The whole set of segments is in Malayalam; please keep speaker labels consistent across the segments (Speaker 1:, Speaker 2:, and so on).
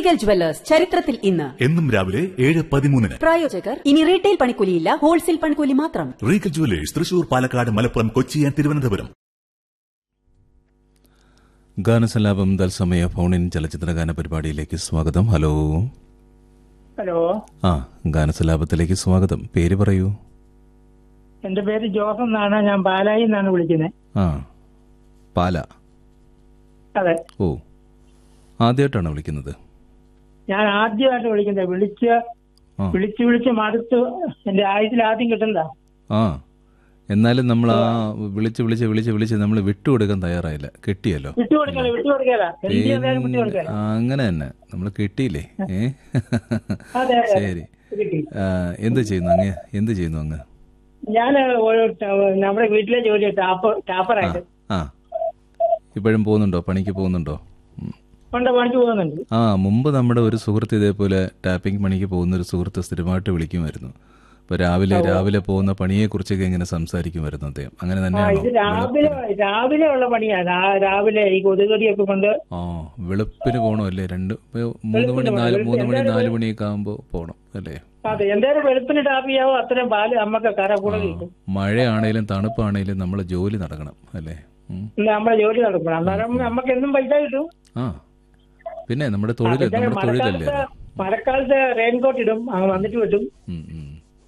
Speaker 1: റീഗൽ ജുവല്ലേഴ്സ് ചരിത്രത്തിൽ ഇന്ന്
Speaker 2: എന്നും രാവിലെ ഏഴ് പതിമൂന്നിന്
Speaker 1: പ്രായോജകർ ഇനി റീറ്റെയിൽ പണിക്കൂലിയില്ല ഹോൾസെയിൽ പണിക്കൂലി മാത്രം
Speaker 2: Regal jewellers Thrissur Palakkad Malappuram Kochi and Thiruvananthapuram
Speaker 3: ഗാനസലാപം തത്സമയ ഫോണിൻ ചലച്ചിത്ര ഗാന പരിപാടിയിലേക്ക് സ്വാഗതം ഹലോ
Speaker 4: ഹലോ
Speaker 3: ആ ഗാനസലാപത്തിലേക്ക് സ്വാഗതം പേര് പറയൂ
Speaker 4: എന്റെ പേര് ജോസ് എന്നാണ് ഞാൻ പാലായി എന്നാണ് വിളിക്കുന്നത്
Speaker 3: ആ പാല
Speaker 4: അതെ
Speaker 3: ഓ ആദ്യമായിട്ടാണ് വിളിക്കുന്നത്
Speaker 4: ഞാൻ ആദ്യമായിട്ട് വിളിക്കുന്നത് വിളിച്ച്
Speaker 3: ആ
Speaker 4: വിളിച്ച് വിളിച്ച് മടുത്ത് എന്റെ ആയുസിൽ ആദ്യം കിട്ടണ്ട
Speaker 3: ആ എന്നാലും നമ്മൾ ആ വിളിച്ച് വിളിച്ച് വിളിച്ച് വിളിച്ച് നമ്മൾ വിട്ടുകൊടുക്കാൻ തയ്യാറായില്ല കിട്ടിയല്ലോ
Speaker 4: വിട്ടുകൊടുക്കല വിട്ടുകൊടുക്കല എന്ത് ചെയ്താലും വിട്ടുകൊടുക്കല
Speaker 3: ആ, അങ്ങനെ തന്നെ നമ്മൾ കിട്ടിയില്ലേ ഏ
Speaker 4: അതെ അതെ
Speaker 3: ശരി
Speaker 4: കിട്ടി.
Speaker 3: ആ, എന്ത് ചെയ്യുന്നു അങ്ങ് എന്ത് ചെയ്യുന്നു അങ്ങ്
Speaker 4: ഞാൻ ഒരു ട- നമ്മുടെ വീട്ടിലെ ജോലി ടാപ്പ് ടാപ്പറായിട്ട്
Speaker 3: ആ ഇപ്പോഴും പോകുന്നുണ്ടോ പണിക്ക് പോകുന്നുണ്ടോ ഉം.
Speaker 4: കൊണ്ട് പണിക്ക് പോകുന്നുണ്ട്
Speaker 3: ആ മുമ്പ് നമ്മുടെ ഒരു സുഹൃത്ത് ഇതേപോലെ ടാപ്പിംഗ് പണിക്ക് പോകുന്ന ഒരു സുഹൃത്ത് സ്ഥിരമായിട്ട് വിളിക്കുമായിരുന്നു ഇപ്പൊ രാവിലെ രാവിലെ പോകുന്ന പണിയെ കുറിച്ചൊക്കെ ഇങ്ങനെ സംസാരിക്കുമായിരുന്നു അദ്ദേഹം അങ്ങനെ
Speaker 4: ആ
Speaker 3: തന്നെയാണോ
Speaker 4: ഇത് രാവിലെ രാവിലെ ഉള്ള പണിയാണ് ആ രാവിലെ ഈ കൊതുകടിയൊക്കെ കൊണ്ട്
Speaker 3: ആ വെളുപ്പിന് പോകണം അല്ലേ രണ്ട് ഇപ്പൊ മൂന്ന് മണി നാല് മൂന്ന് മണി നാല് മണിയൊക്കെ ആകുമ്പോൾ പോകണം അല്ലേ
Speaker 4: അതെ എന്തായാലും വെളുപ്പിന് ടാപ്പ് ചെയ്യാവോ അത്രയും പാല് അമ്മക്ക് കര കൂടെ കിട്ടും
Speaker 3: മഴയാണേലും തണുപ്പാണേലും നമ്മളെ ജോലി നടക്കണം അല്ലേ ഉം.
Speaker 4: ഇന്ന് നമ്മളെ ജോലി നടക്കണം അന്നേരം നമുക്ക് എന്നും പൈസ കിട്ടും
Speaker 3: ആ പിന്നെ നമ്മുടെ തൊഴിൽ
Speaker 4: പിന്നെ
Speaker 3: നമ്മുടെ തൊഴിലല്ലേ
Speaker 4: മഴക്കാലത്ത്
Speaker 3: അത്?
Speaker 4: മഴക്കാലത്ത് റെയിൻകോട്ട് ഇടും അങ്ങ് വന്നിട്ട് വിട്ടും
Speaker 3: ഉം, ഉം.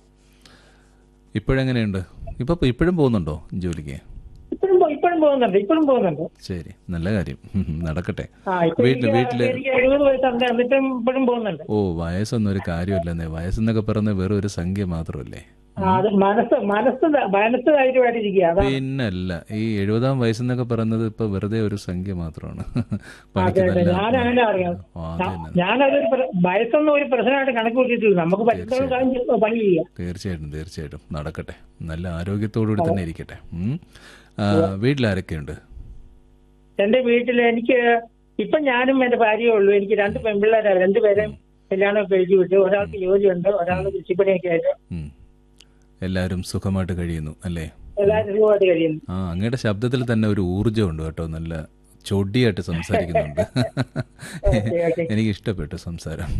Speaker 3: ഇപ്പോഴെങ്ങനെയുണ്ട് ഇപ്പൊ ഇപ്പോഴും പോകുന്നുണ്ടോ ജോലിക്ക്
Speaker 4: ഇപ്പോഴും പോ- ഇപ്പോഴും പോകുന്നുണ്ട് ഇപ്പോഴും പോകുന്നുണ്ട്
Speaker 3: ശരി നല്ല കാര്യം ഉം, നടക്കട്ടെ
Speaker 4: ആ ഇപ്പൊ
Speaker 3: വീട്ടില്
Speaker 4: എനിക്ക്
Speaker 3: വീട്ടില്
Speaker 4: എനിക്ക് എഴുപത് വയസ്സുണ്ട് എന്നിട്ടും ഇപ്പോഴും പോകുന്നുണ്ട്
Speaker 3: ഓ വയസ്സൊന്നും ഒരു കാര്യമല്ലെന്നേ വയസ്സെന്നൊക്കെ പറയുന്നത് വെറും ഒരു സംഖ്യ മാത്രമല്ലേ
Speaker 4: ആ, അത് മനസ്സ് മനസ്സ് മനസ്സ് ധൈര്യമായിട്ടിരിക്കുക അതാ
Speaker 3: പിന്നല്ല ഈ എഴുപതാം വയസ്സെന്നൊക്കെ പറയുന്നത് ഇപ്പൊ വെറുതെ ഒരു സംഖ്യ മാത്രമാണ് പണിക്ക്
Speaker 4: അതെ, അതെ.
Speaker 3: നല്ല
Speaker 4: ഞാൻ അങ്ങനെ അറിയാം
Speaker 3: ആ, അത് തന്നെ
Speaker 4: ഞാനതൊരു പ്ര- വയസ്സൊന്നും ഒരു പ്രശ്നമായിട്ട് കണക്ക് കൂട്ടിയിട്ടില്ല നമുക്ക് പറ്റുന്ന കാര്യം ചെയ്ത് പണി ചെയ്യാം
Speaker 3: തീർച്ചയായിട്ടും തീർച്ചയായിട്ടും നടക്കട്ടെ നല്ല ആരോഗ്യത്തോടുകൂടി തന്നെ ഇരിക്കട്ടെ ഉം. ആ, വീട്ടിലാരൊക്കെയുണ്ട്
Speaker 4: എന്റെ വീട്ടിൽ എനിക്ക് ഇപ്പൊ ഞാനും എന്റെ ഭാര്യയേ ഉള്ളൂ എനിക്ക് രണ്ട് പെൺപിള്ളേരാ രണ്ടുപേരും കല്യാണം കഴിച്ചു വിട്ടു ഒരാൾക്ക് ജോലിയുണ്ട് ഒരാൾ കൃഷിപ്പണിയൊക്കെ ആയിട്ട്
Speaker 3: ഉം. എല്ലാവരും സുഖമായിട്ട് കഴിയുന്നു അല്ലേ
Speaker 4: എല്ലാവരും സുഖമായിട്ട് കഴിയുന്നു
Speaker 3: ആ അങ്ങയുടെ ശബ്ദത്തിൽ തന്നെ ഒരു ഊർജ്ജമുണ്ട് കേട്ടോ നല്ല ചൊടിയായിട്ട് സംസാരിക്കുന്നുണ്ട്
Speaker 4: ഓക്കെ.
Speaker 3: എനിക്ക് ഇഷ്ടപ്പെട്ടു സംസാരം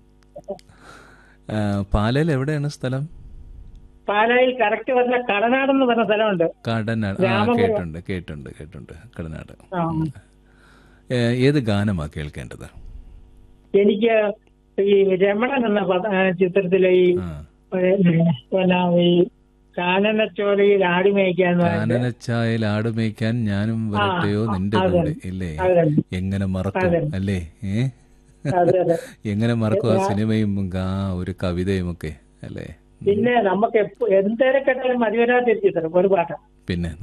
Speaker 3: ആ, പാലയിൽ എവിടെയാണ് സ്ഥലം
Speaker 4: പാലായിൽ കറക്റ്റ് പറഞ്ഞ കടനാടെന്ന് പറഞ്ഞ സ്ഥലമുണ്ട്
Speaker 3: കടനാട് ആ
Speaker 4: രാമപുരം.
Speaker 3: കേട്ടുണ്ട് കേട്ടുണ്ട് കേട്ടുണ്ട് കടനാട്
Speaker 4: ആ.
Speaker 3: ഏ, ഏത് ഗാനമാ കേൾക്കേണ്ടത്
Speaker 4: എനിക്ക് ഈ രമണൻ എന്ന പദ- ആ, ചിത്രത്തിലെ ഈ
Speaker 3: ആ
Speaker 4: ഏ, പിന്നെ ഈ കാനനച്ചോലയിൽ ആടി മേയ്ക്കാൻ
Speaker 3: കാനനച്ചായൽ ആട് മേയ്ക്കാൻ ഞാനും വരട്ടെയോ നിന്റെ
Speaker 4: അതെ.
Speaker 3: കൂടെ ഇല്ലേ
Speaker 4: അതെ.
Speaker 3: എങ്ങനെ മറക്കും
Speaker 4: അതെ.
Speaker 3: അല്ലേ ഏ
Speaker 4: അതെ അതെ
Speaker 3: എങ്ങനെ മറക്കും ആ സിനിമയും ആ ഒരു കവിതയും ഒക്കെ അല്ലേ
Speaker 4: പിന്നെ നമുക്ക് എപ്പോ എന്തേരെ കേട്ടാലും മതിവരാതിരിക്കും ഒരു പാട്ട്
Speaker 3: പിന്നെ